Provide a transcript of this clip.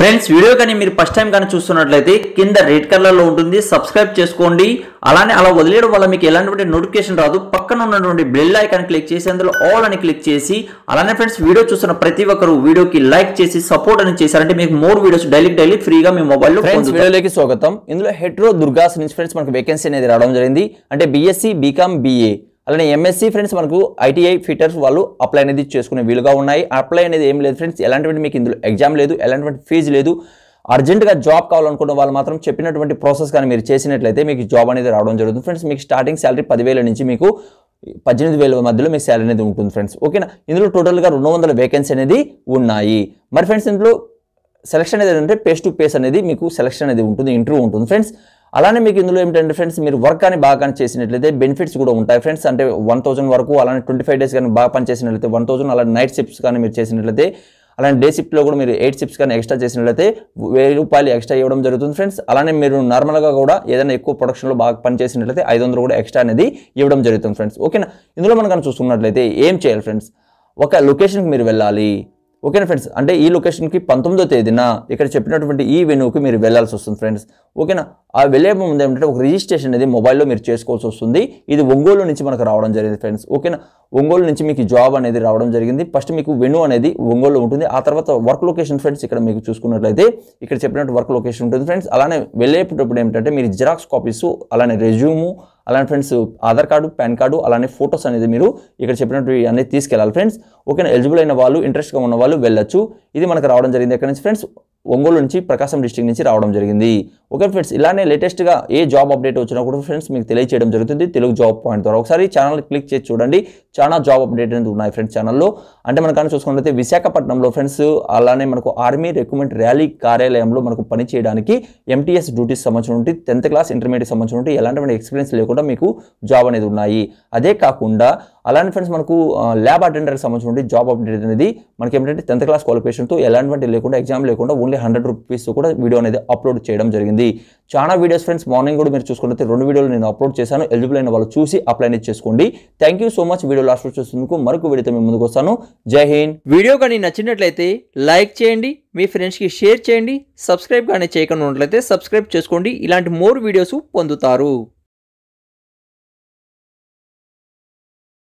friends video కానీ మీరు first time కానీ చూస్తున్నట్లయితే కింద రెడ్ కలర్ లో ఉంటుంది సబ్స్క్రైబ్ చేసుకోండి అలానే అలా వదిలేయడం వల్ల మీకు ఎలాంటి నోటిఫికేషన్ రాదు పక్కన ఉన్నటువంటి బెల్ ఐకాన్ క్లిక్ చేసి అందులో ఆల్ అని క్లిక్ చేసి అలానే ఫ్రెండ్స్ వీడియో చూస్తున్న ప్రతి ఒక్కరు వీడియోకి లైక్ చేసి సపోర్ట్ అని చేశారంటే మీకు మోర్ వీడియోస్ డైలీ డైలీ ఫ్రీగా మీ మొబైల్లో ఫ్రెండ్స్ వీడియోలోకి స్వాగతం ఇందులో హెట్రో దుర్గాస్ నుంచి ఫ్రెండ్స్ మనకు వేకెన్సీ అనేది రావడం జరిగింది అంటే బీఎస్సీ బీకామ్ బీఏ అలానే ఎంఎస్సీ ఫ్రెండ్స్ మనకు ఐటీఐ ఫిటర్స్ వాళ్ళు అప్లై అనేది చేసుకునే వీలుగా ఉన్నాయి అప్లై అనేది ఏం లేదు ఫ్రెండ్స్ ఎలాంటివంటి మీకు ఇందులో ఎగ్జామ్ లేదు ఎలాంటి ఫీజు లేదు అర్జెంట్గా జాబ్ కావాలనుకున్న వాళ్ళు మాత్రం చెప్పినటువంటి ప్రాసెస్ కానీ మీరు చేసినట్లయితే మీకు జాబ్ అనేది రావడం జరుగుతుంది ఫ్రెండ్స్ మీకు స్టార్టింగ్ శాలరీ పదివేల నుంచి మీకు పద్దెనిమిది వేల మధ్యలో మీకు శాలరీ అనేది ఉంటుంది ఫ్రెండ్స్ ఓకేనా ఇందులో టోటల్గా రెండు వందల వేకెన్సీ అనేది ఉన్నాయి మరి ఫ్రెండ్స్ ఇందులో సెలక్షన్ అనేది ఏంటంటే పేస్ టు పేస్ అనేది మీకు సెలక్షన్ అనేది ఉంటుంది ఇంటర్వ్యూ ఉంటుంది ఫ్రెండ్స్ అలానే మీకు ఇందులో ఏమిటంటే ఫ్రెండ్స్ మీరు వర్క్ కానీ బాగా కానీ చేసినట్లయితే బెనిఫిట్స్ కూడా ఉంటాయి ఫ్రెండ్స్ అంటే వన్ థౌసండ్ వరకు అలానే ట్వంటీ ఫైవ్ డేస్ కానీ బాగా పని చేసినట్లయితే వన్ థౌసండ్ అలానే నైట్ షిఫ్ట్స్ కానీ మీరు చేసినట్లయితే అలానే డే షిఫ్ట్లో కూడా మీరు ఎయిట్ షిఫ్ట్స్ కానీ ఎక్స్ట్రా చేసినట్లయితే వెయ్యి రూపాయలు ఎక్స్ట్రా ఇవ్వడం జరుగుతుంది ఫ్రెండ్స్ అలానే మీరు నార్మల్గా కూడా ఏదైనా ఎక్కువ ప్రొడక్షన్లో బాగా పని చేసినట్లయితే ఐదు వందలు కూడా ఎక్స్ట్రా అనేది ఇవ్వడం జరుగుతుంది ఫ్రెండ్స్ ఓకేనా ఇందులో మనం కానీ చూసుకున్నట్లయితే ఏం చేయాలి ఫ్రెండ్స్ ఒక లొకేషన్కి మీరు వెళ్ళాలి ఓకేనా ఫ్రెండ్స్ అంటే ఈ లొకేషన్కి పంతొమ్మిదో తేదీన ఇక్కడ చెప్పినటువంటి ఈ వెన్యూకి మీరు వెళ్ళాల్సి వస్తుంది ఫ్రెండ్స్ ఓకేనా ఆ వెళ్ళే ముందు ఏమంటే ఒక రిజిస్ట్రేషన్ అనేది మొబైల్లో మీరు చేసుకోవాల్సి వస్తుంది ఇది ఒంగోలు నుంచి మనకు రావడం జరిగింది ఫ్రెండ్స్ ఓకేనా ఒంగోలు నుంచి మీకు జాబ్ అనేది రావడం జరిగింది ఫస్ట్ మీకు వెన్యూ అనేది ఒంగోలు ఉంటుంది ఆ తర్వాత వర్క్ లొకేషన్ ఫ్రెండ్స్ ఇక్కడ మీకు చూసుకున్నట్లయితే ఇక్కడ చెప్పినట్టు వర్క్ లొకేషన్ ఉంటుంది ఫ్రెండ్స్ అలానే వెళ్ళేటప్పుడు ఏమిటంటే మీరు జిరాక్స్ కాపీస్ అలానే రెజ్యూము అలానే friends Aadhaar card PAN card అలానే ఫొటోస్ అనేది మీరు ఇక్కడ చెప్పినట్టు అన్నీ తీసుకెళ్ళాలి ఫ్రెండ్స్ ఓకేనా ఎలిజిబుల్ అయిన వాళ్ళు ఇంట్రెస్ట్గా ఉన్న వాళ్ళు వెళ్ళొచ్చు ఇది మనకు రావడం జరిగింది ఎక్కడి నుంచి ఫ్రెండ్స్ ఒంగోలు నుంచి ప్రకాశం డిస్ట్రిక్ట్ నుంచి రావడం జరిగింది ఓకే ఫ్రెండ్స్ ఇలానే లేటెస్ట్గా ఏ జాబ్ అప్డేట్ వచ్చినా కూడా ఫ్రెండ్స్ మీకు తెలియచేయడం జరుగుతుంది తెలుగు జాబ్ పాయింట్ ద్వారా ఒకసారి ఛానల్ క్లిక్ చేసి చూడండి చాలా జాబ్ అప్డేట్ అనేది ఉన్నాయి ఫ్రెండ్స్ ఛానల్లో అంటే మనం కానీ చూసుకున్నట్లయితే విశాఖపట్నంలో ఫ్రెండ్స్ అలానే మనకు ఆర్మీ రిక్రూట్మెంట్ ర్యాలీ కార్యాలయంలో మనకు పని చేయడానికి ఎంటీఎస్ డ్యూటీస్ సంబంధించిన టెన్త్ క్లాస్ ఇంటర్మీడియట్ సంబంధించిన ఎలాంటి ఎక్స్పీరియన్స్ లేకుండా మీకు జాబ్ అనేది ఉన్నాయి అదే కాకుండా అలానే ఫ్రెండ్స్ మనకు ల్యాబ్ అటెండర్కి సంబంధించిన జాబ్ అప్డేట్ అనేది మనకి ఏంటంటే టెన్త్ క్లాస్ క్వాలిఫికేషన్తో ఎలాంటి లేకుండా ఎగ్జామ్ లేకుండా ఓన్లీ హండ్రెడ్ రూపీస్ కూడా వీడియో అనేది అప్లోడ్ చేయడం జరిగింది చాలా వీడియోస్ ఫ్రెండ్స్ మార్నింగ్ కూడా మీరు చూసుకుంటే రెండు వీడియోలు నేను అప్లోడ్ చేశాను ఎలిజిబుల్ అయిన వాళ్ళు చూసి అప్లై అనేది చేసుకోండి thank you so much video last చూసేందుకు మరొక వీడియోతో మేము ముందుకు వస్తాను జై హింద్ వీడియో కానీ నచ్చినట్లయితే లైక్ చేయండి మీ ఫ్రెండ్స్కి షేర్ చేయండి సబ్స్క్రైబ్ కానీ చేయకుండా ఉన్నట్లయితే సబ్స్క్రైబ్ చేసుకోండి ఇలాంటి మోర్ వీడియోస్ పొందుతారు